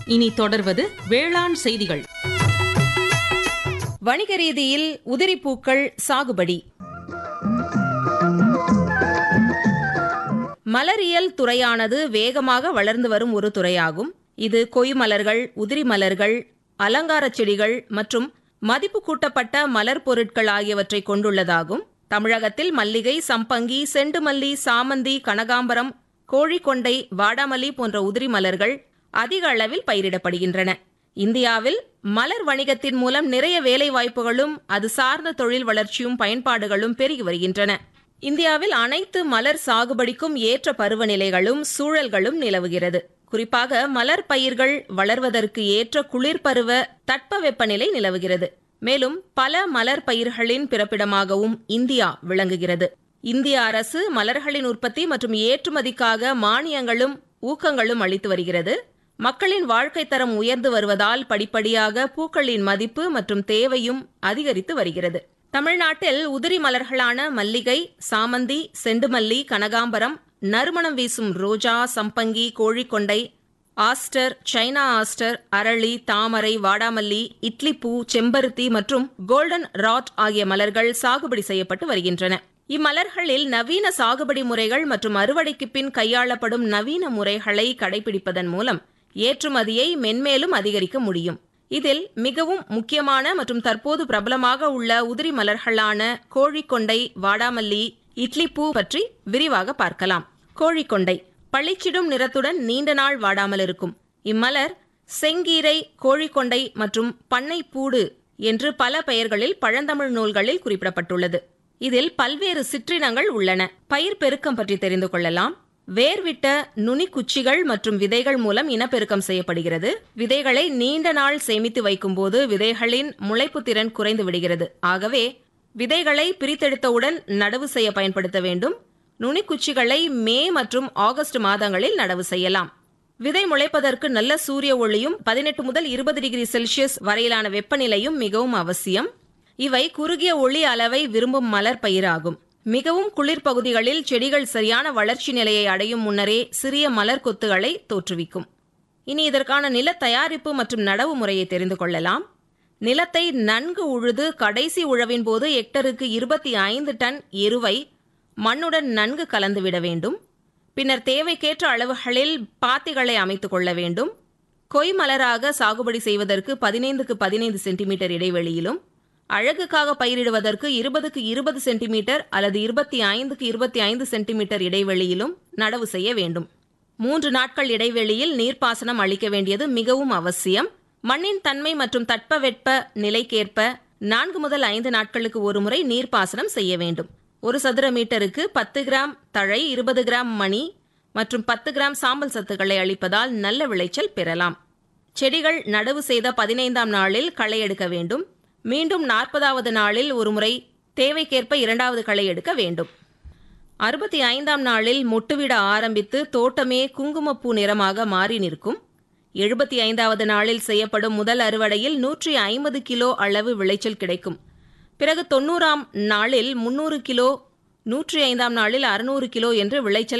இனி தொடர்வது வேளாண் செய்திகள் வணிக ரீதியில் உதிரிப்பூக்கள் சாகுபடி மலரியல் துறையானது வேகமாக வளர்ந்து வரும் ஒரு துறையாகும் இது கொய் மலர்கள் உதிரி மலர்கள் அலங்கார செடிகள் மற்றும் மதிப்பு கூட்டப்பட்ட மலர் பொருட்கள் ஆகியவற்றை கொண்டுள்ளதாகும் தமிழகத்தில் மல்லிகை சம்பங்கி செண்டுமல்லி சாமந்தி கனகாம்பரம் கோழிக்கொண்டை வாடாமல்லி போன்ற உதிரி மலர்கள் அதிக அளவில் பயிரிடப்படுகின்றன இந்தியாவில் மலர் வணிகத்தின் மூலம் நிறைய வேலை வாய்ப்புகளும் அது சார்ந்த தொழில் வளர்ச்சியும் பயன்பாடுகளும் பெருகி வருகின்றன இந்தியாவில் அனைத்து மலர் சாகுபடிக்கும் ஏற்ற பருவநிலைகளும் சூழல்களும் நிலவுகிறது குறிப்பாக மலர் பயிர்கள் வளர்வதற்கு ஏற்ற குளிர் பருவ தட்பவெப்பநிலை நிலவுகிறது மேலும் பல மலர் பயிர்களின் பிறப்பிடமாகவும் இந்தியா விளங்குகிறது இந்திய அரசு மலர்களின் உற்பத்தி மற்றும் ஏற்றுமதிக்காக மானியங்களும் ஊக்கங்களும் அளித்து வருகிறது மக்களின் வாழ்க்கை தரம் உயர்ந்து வருவதால் படிப்படியாக பூக்களின் மதிப்பு மற்றும் தேவையும் அதிகரித்து வருகிறது தமிழ்நாட்டில் உதிரி மலர்களான மல்லிகை சாமந்தி செண்டுமல்லி கனகாம்பரம் நறுமணம் வீசும் ரோஜா சம்பங்கி கோழிக்கொண்டை ஆஸ்டர் சைனா ஆஸ்டர் அரளி தாமரை வாடாமல்லி இட்லிப்பூ செம்பருத்தி மற்றும் கோல்டன் ராட் ஆகிய மலர்கள் சாகுபடி செய்யப்பட்டு வருகின்றன இம்மலர்களில் நவீன சாகுபடி முறைகள் மற்றும் அறுவடைக்கு பின் கையாளப்படும் நவீன முறைகளை கடைபிடிப்பதன் மூலம் ஏற்றுமதியை மென்மேலும் அதிகரிக்க முடியும் இதில் மிகவும் முக்கியமான மற்றும் தற்போது பிரபலமாக உள்ள உதிரி மலர்களான கோழிக்கொண்டை வாடாமல்லி இட்லிப்பூ பற்றி விரிவாக பார்க்கலாம் கோழிக்கொண்டை பளிச்சிடும் நிறத்துடன் நீண்ட நாள் வாடாமல் இருக்கும் இம்மலர் செங்கீரை கோழிக்கொண்டை மற்றும் பண்ணைப்பூடு என்று பல பெயர்களில் பழந்தமிழ் நூல்களில் குறிப்பிடப்பட்டுள்ளது இதில் பல்வேறு சிற்றினங்கள் உள்ளன பயிர் பெருக்கம் பற்றி தெரிந்து கொள்ளலாம் வேர்விட்ட நுனிக்குச்சிகள் மற்றும் விதைகள் மூலம் இனப்பெருக்கம் செய்யப்படுகிறது விதைகளை நீண்ட நாள் சேமித்து வைக்கும்போது விதைகளின் முளைப்பு திறன் குறைந்து விடுகிறது ஆகவே விதைகளை பிரித்தெடுத்தவுடன் நடவு செய்ய பயன்படுத்த வேண்டும் நுனிக்குச்சிகளை மே மற்றும் ஆகஸ்ட் மாதங்களில் நடவு செய்யலாம் விதை முளைப்பதற்கு நல்ல சூரிய ஒளியும் பதினெட்டு முதல் இருபது டிகிரி செல்சியஸ் வரையிலான வெப்பநிலையும் மிகவும் அவசியம் இவை குறுகிய ஒளி அளவை விரும்பும் மலர் பயிராகும் மிகவும் குளிர் பகுதிகளில் செடிகள் சரியான வளர்ச்சி நிலையை அடையும் முன்னரே சிறிய மலர் கொத்துகளை தோற்றுவிக்கும் இனி இதற்கான நில தயாரிப்பு மற்றும் நடவு முறையை தெரிந்து கொள்ளலாம் நிலத்தை நன்கு உழுது கடைசி உழவின் போது ஹெக்டருக்கு இருபத்தி ஐந்து டன் எருவை மண்ணுடன் நன்கு கலந்துவிட வேண்டும் பின்னர் தேவைக்கேற்ற அளவுகளில் பாத்திகளை அமைத்துக் கொள்ள வேண்டும் கொய் மலராக சாகுபடி செய்வதற்கு பதினைந்துக்கு பதினைந்து சென்டிமீட்டர் இடைவெளியிலும் அழகுக்காக பயிரிடுவதற்கு இருபதுக்கு இருபது சென்டிமீட்டர் அல்லது இருபத்தி ஐந்துக்கு இருபத்தி ஐந்து சென்டிமீட்டர் இடைவெளியிலும் நடவு செய்ய வேண்டும் மூன்று நாட்கள் இடைவெளியில் நீர்ப்பாசனம் அளிக்க வேண்டியது மிகவும் அவசியம் மண்ணின் தன்மை மற்றும் தட்பவெட்ப நிலைக்கேற்ப நான்கு முதல் ஐந்து நாட்களுக்கு ஒருமுறை நீர்ப்பாசனம் செய்ய வேண்டும் ஒரு சதுர மீட்டருக்கு பத்து கிராம் தழை இருபது கிராம் மணி மற்றும் பத்து கிராம் சாம்பல் சத்துக்களை அளிப்பதால் நல்ல விளைச்சல் பெறலாம் செடிகள் நடவு செய்த பதினைந்தாம் நாளில் களை எடுக்க வேண்டும் மீண்டும் நாற்பதாவது நாளில் ஒருமுறை தேவைக்கேற்ப இரண்டாவது களை எடுக்க வேண்டும் அறுபத்தி ஐந்தாம் நாளில் மொட்டுவிட ஆரம்பித்து தோட்டமே குங்குமப்பூ நிறமாக மாறி நிற்கும் எழுபத்தி ஐந்தாவது நாளில் செய்யப்படும் முதல் அறுவடையில் நூற்றி ஐம்பது கிலோ அளவு விளைச்சல் கிடைக்கும் பிறகு தொண்ணூறாம் நாளில் முன்னூறு கிலோ நூற்றி ஐந்தாம் நாளில் அறுநூறு கிலோ என்று விளைச்சல்